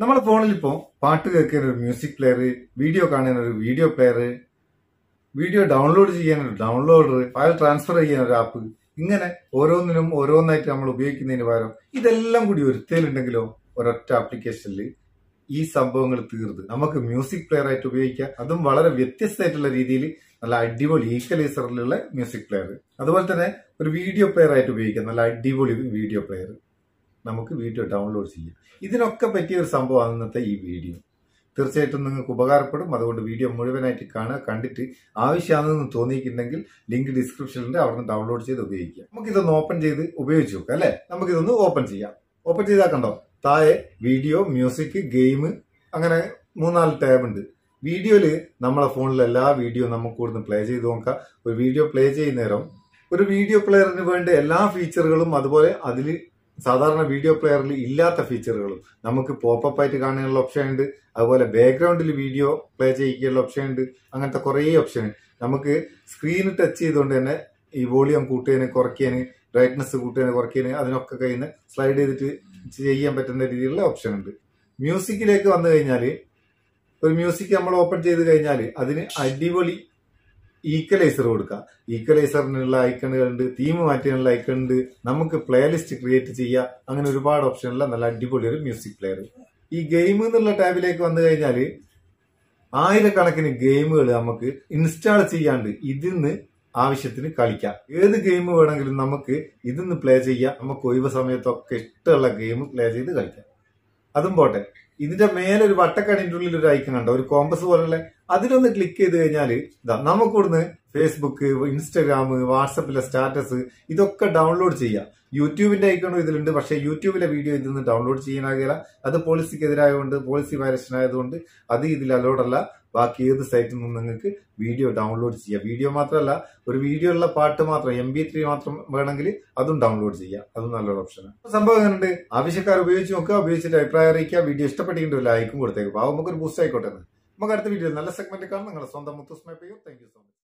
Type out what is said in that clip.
നമ്മളെ ഫോണിൽ ഇപ്പോൾ പാട്ട് കേൾക്കാൻ ഒരു മ്യൂസിക് പ്ലെയർ വീഡിയോ കാണാൻ ഒരു വീഡിയോ പ്ലെയർ വീഡിയോ ഡൗൺലോഡ് ചെയ്യാൻ ഒരു ഡൗൺലോഡർ ഫയൽ ട്രാൻസ്ഫർ ചെയ്യാൻ ഒരു ആപ്പ് ഇങ്ങനെ ഓരോന്നിനും ഓരോന്നായിട്ട് നമ്മൾ ഉപയോഗിക്കുന്നതിന് പകരം ഇതെല്ലാം കൂടി ഒരുത്തേലുണ്ടെങ്കിലോ ഒരൊറ്റ ആപ്ലിക്കേഷനിൽ ഈ സംഭവങ്ങൾ തീർന്ന് നമുക്ക് മ്യൂസിക് പ്ലെയർ ആയിട്ട് ഉപയോഗിക്കാം അതും വളരെ വ്യത്യസ്തമായിട്ടുള്ള രീതിയിൽ നല്ല അടിപൊളി ഈക്വലൈസറിലുള്ള മ്യൂസിക് പ്ലെയർ അതുപോലെ തന്നെ ഒരു വീഡിയോ പ്ലെയർ ആയിട്ട് ഉപയോഗിക്കാം നല്ല അടിപൊളി വീഡിയോ പ്ലെയർ നമുക്ക് വീഡിയോ ഡൗൺലോഡ് ചെയ്യാം ഇതിനൊക്കെ പറ്റിയ ഒരു സംഭവമാണ് ഇന്നത്തെ ഈ വീഡിയോ തീർച്ചയായിട്ടും നിങ്ങൾക്ക് ഉപകാരപ്പെടും അതുകൊണ്ട് വീഡിയോ മുഴുവനായിട്ട് കാണുക കണ്ടിട്ട് ആവശ്യമാണെന്ന് തോന്നിയിട്ടുണ്ടെങ്കിൽ ലിങ്ക് ഡിസ്ക്രിപ്ഷനിലുണ്ട് അവിടെ നിന്ന് ഡൗൺലോഡ് ചെയ്ത് ഉപയോഗിക്കാം നമുക്കിതൊന്ന് ഓപ്പൺ ചെയ്ത് ഉപയോഗിച്ച് നോക്കാം അല്ലേ നമുക്കിതൊന്ന് ഓപ്പൺ ചെയ്യാം ഓപ്പൺ ചെയ്താൽ കണ്ടോ താഴെ വീഡിയോ മ്യൂസിക് ഗെയിം അങ്ങനെ മൂന്നാല് ടാബ് ഉണ്ട് വീഡിയോയില് നമ്മളെ ഫോണിൽ എല്ലാ വീഡിയോ നമുക്ക് ഇവിടുന്ന് പ്ലേ ചെയ്ത് നോക്കാം ഒരു വീഡിയോ പ്ലേ ചെയ്യുന്നേരം ഒരു വീഡിയോ പ്ലെയറിന് വേണ്ട എല്ലാ ഫീച്ചറുകളും അതുപോലെ അതിൽ സാധാരണ വീഡിയോ പ്ലെയറിൽ ഇല്ലാത്ത ഫീച്ചറുകളും നമുക്ക് പോപ്പപ്പ് ആയിട്ട് കാണാനുള്ള ഓപ്ഷൻ ഉണ്ട് അതുപോലെ ബാക്ക്ഗ്രൗണ്ടിൽ വീഡിയോ പ്ലേ ചെയ്യിക്കാനുള്ള ഓപ്ഷൻ ഉണ്ട് അങ്ങനത്തെ കുറേ ഓപ്ഷൻ നമുക്ക് സ്ക്രീൻ ടച്ച് ചെയ്തുകൊണ്ട് തന്നെ ഈ വോളിയം കൂട്ടുന്നതിന് കുറയ്ക്കാന് ബ്രൈറ്റ്നസ് കൂട്ടുന്നതിന് കുറയ്ക്കാന് അതിനൊക്കെ കഴിയുന്ന സ്ലൈഡ് ചെയ്തിട്ട് ചെയ്യാൻ പറ്റുന്ന രീതിയിലുള്ള ഓപ്ഷൻ ഉണ്ട് മ്യൂസിക്കിലേക്ക് വന്നു കഴിഞ്ഞാൽ ഒരു മ്യൂസിക് നമ്മൾ ഓപ്പൺ ചെയ്ത് കഴിഞ്ഞാൽ അതിന് അടിപൊളി ഈക്വലൈസർ കൊടുക്കുക ഈക്വലൈസറിനുള്ള ഐക്കണുകളുണ്ട് തീം മാറ്റാനുള്ള ഐക്കൺ ഉണ്ട് നമുക്ക് പ്ലേലിസ്റ്റ് ക്രിയേറ്റ് ചെയ്യുക അങ്ങനെ ഒരുപാട് ഓപ്ഷനുള്ള നല്ല അടിപൊളി ഒരു മ്യൂസിക് പ്ലെയർ ഈ ഗെയിം എന്നുള്ള ടാബിലേക്ക് വന്നു കഴിഞ്ഞാൽ ആയിരക്കണക്കിന് ഗെയിമുകൾ നമുക്ക് ഇൻസ്റ്റാൾ ചെയ്യാണ്ട് ഇതിന്ന് ആവശ്യത്തിന് കളിക്കാം ഏത് ഗെയിം വേണമെങ്കിലും നമുക്ക് ഇതിന്ന് പ്ലേ ചെയ്യാം നമുക്ക് ഒഴിവ് സമയത്തൊക്കെ ഇഷ്ടമുള്ള ഗെയിം പ്ലേ ചെയ്ത് കളിക്കാം അതും പോട്ടെ ഇതിന്റെ മേലെ ഒരു വട്ടക്കണിന്റെ ഉള്ളിൽ ഒരു ഐക്കൺ കണ്ടോ ഒരു കോമ്പസ് പോലുള്ള അതിലൊന്ന് ക്ലിക്ക് ചെയ്ത് കഴിഞ്ഞാൽ ഇതാ നമുക്ക് ഇവിടുന്ന് ഫേസ്ബുക്ക് ഇൻസ്റ്റഗ്രാം വാട്സപ്പിലെ സ്റ്റാറ്റസ് ഇതൊക്കെ ഡൗൺലോഡ് ചെയ്യാം യൂട്യൂബിന്റെ ഐക്കണും ഇതിലുണ്ട് പക്ഷേ യൂട്യൂബിലെ വീഡിയോ ഇതിൽ നിന്ന് ഡൗൺലോഡ് ചെയ്യാനാകില്ല അത് പോളിസിക്ക് എതിരായതുകൊണ്ട് പോളിസി വയലേഷൻ ആയതുകൊണ്ട് അത് ഇതിൽ അലോഡല്ല ബാക്കി ഏത് സൈറ്റിൽ നിന്ന് നിങ്ങൾക്ക് വീഡിയോ ഡൗൺലോഡ് ചെയ്യാം വീഡിയോ മാത്രമല്ല ഒരു വീഡിയോ ഉള്ള പാട്ട് മാത്രം എം ബി ത്രീ മാത്രം വേണമെങ്കിൽ അതും ഡൗൺലോഡ് ചെയ്യാം അതും നല്ലൊരു ഓപ്ഷനാണ് സംഭവം എങ്ങനെയുണ്ട് ആവശ്യക്കാർ ഉപയോഗിച്ച് നോക്കുക ഉപയോഗിച്ചിട്ട് അഭിപ്രായം അറിയിക്കുക വീഡിയോ ഇഷ്ടപ്പെട്ടിട്ടുണ്ട് ലൈക്കും കൊടുത്തേക്കും അപ്പോൾ നമുക്കൊരു ബൂസ്റ്റ് ആയിക്കോട്ടെ എന്ന്. നമുക്ക് അടുത്ത വീഡിയോ നല്ല സെഗ്മെന്റ് കാണാം നിങ്ങളുടെ സ്വന്തം മുത്തുസ്മയ താങ്ക് യു സോ മച്ച്